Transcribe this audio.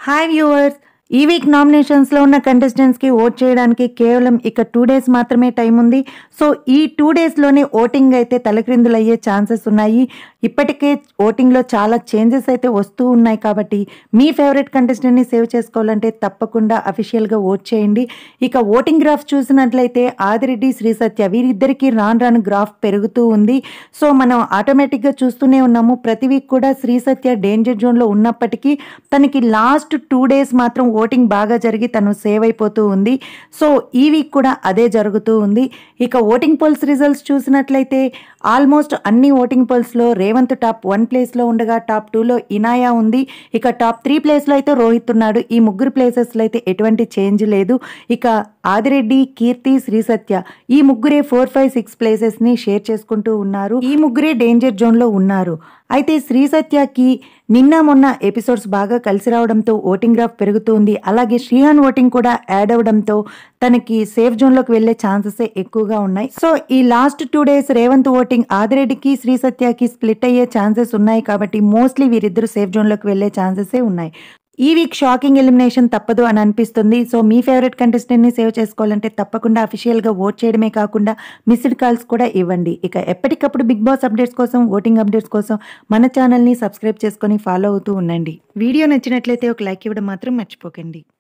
hi viewers ఈ week నామినేషన్స్లో ఉన్న కంటెస్టెంట్స్కి ఓట్ చేయడానికి కేవలం ఇక టూ డేస్ మాత్రమే టైం ఉంది సో ఈ టూ డేస్లోనే ఓటింగ్ అయితే తలక్రిందులు అయ్యే ఛాన్సెస్ ఉన్నాయి ఇప్పటికే ఓటింగ్లో చాలా చేంజెస్ అయితే వస్తూ ఉన్నాయి కాబట్టి మీ ఫేవరెట్ కంటెస్టెంట్ని సేవ్ చేసుకోవాలంటే తప్పకుండా అఫీషియల్గా ఓట్ చేయండి ఇక ఓటింగ్ గ్రాఫ్ చూసినట్లయితే ఆదిరెడ్డి శ్రీ సత్య వీరిద్దరికీ రాను రాను గ్రాఫ్ పెరుగుతూ ఉంది సో మనం ఆటోమేటిక్గా చూస్తూనే ఉన్నాము ప్రతి వీక్ కూడా శ్రీ సత్య డేంజర్ జోన్లో ఉన్నప్పటికీ తనకి లాస్ట్ టూ డేస్ మాత్రం ఓటింగ్ బాగా జరిగి తను సేవ్ అయిపోతూ ఉంది సో ఈ వీక్ కూడా అదే జరుగుతూ ఉంది ఇక ఓటింగ్ పోల్స్ రిజల్ట్స్ చూసినట్లయితే ఆల్మోస్ట్ అన్ని ఓటింగ్ పోల్స్లో రేవంత్ టాప్ వన్ ప్లేస్లో ఉండగా టాప్ టూలో ఇనాయా ఉంది ఇక టాప్ త్రీ ప్లేస్లో అయితే రోహిత్ ఉన్నాడు ఈ ముగ్గురు ప్లేసెస్లో అయితే ఎటువంటి చేంజ్ లేదు ఇక ఆదిరెడ్డి కీర్తి శ్రీ సత్య ఈ ముగ్గురే ఫోర్ ఫైవ్ సిక్స్ ప్లేసెస్ని షేర్ చేసుకుంటూ ఉన్నారు ఈ ముగ్గురే డేంజర్ జోన్లో ఉన్నారు అయితే శ్రీ సత్యకి నిన్న మొన్న ఎపిసోడ్స్ బాగా కలిసి రావడంతో ఓటింగ్ గ్రాఫ్ పెరుగుతుంది అలాగే శ్రీహాన్ ఓటింగ్ కూడా యాడ్ అవడంతో తనకి సేఫ్ జోన్లోకి వెళ్లే ఛాన్సెస్ ఎక్కువగా ఉన్నాయి సో ఈ last two days Revanth voting ఆదిరెడ్డికి శ్రీ సత్యకి స్ప్లిట్ అయ్యే ఛాన్సెస్ ఉన్నాయి కాబట్టి మోస్ట్లీ వీరిద్దరు సేఫ్ జోన్లోకి వెళ్లే ఛాన్సెసే ఉన్నాయి ఈ వీక్ షాకింగ్ ఎలిమినేషన్ తప్పదు అని అనిపిస్తుంది సో మీ ఫేవరెట్ కంటెస్టెంట్ని సేవ్ చేసుకోవాలంటే తప్పకుండా అఫీషియల్గా ఓట్ చేయడమే కాకుండా మిస్డ్ కాల్స్ కూడా ఇవ్వండి ఇక ఎప్పటికప్పుడు బిగ్ బాస్ అప్డేట్స్ కోసం ఓటింగ్ అప్డేట్స్ కోసం మన ఛానల్ని సబ్స్క్రైబ్ చేసుకొని ఫాలో అవుతూ ఉండండి వీడియో నచ్చినట్లయితే ఒక లైక్ ఇవ్వడం మాత్రం మర్చిపోకండి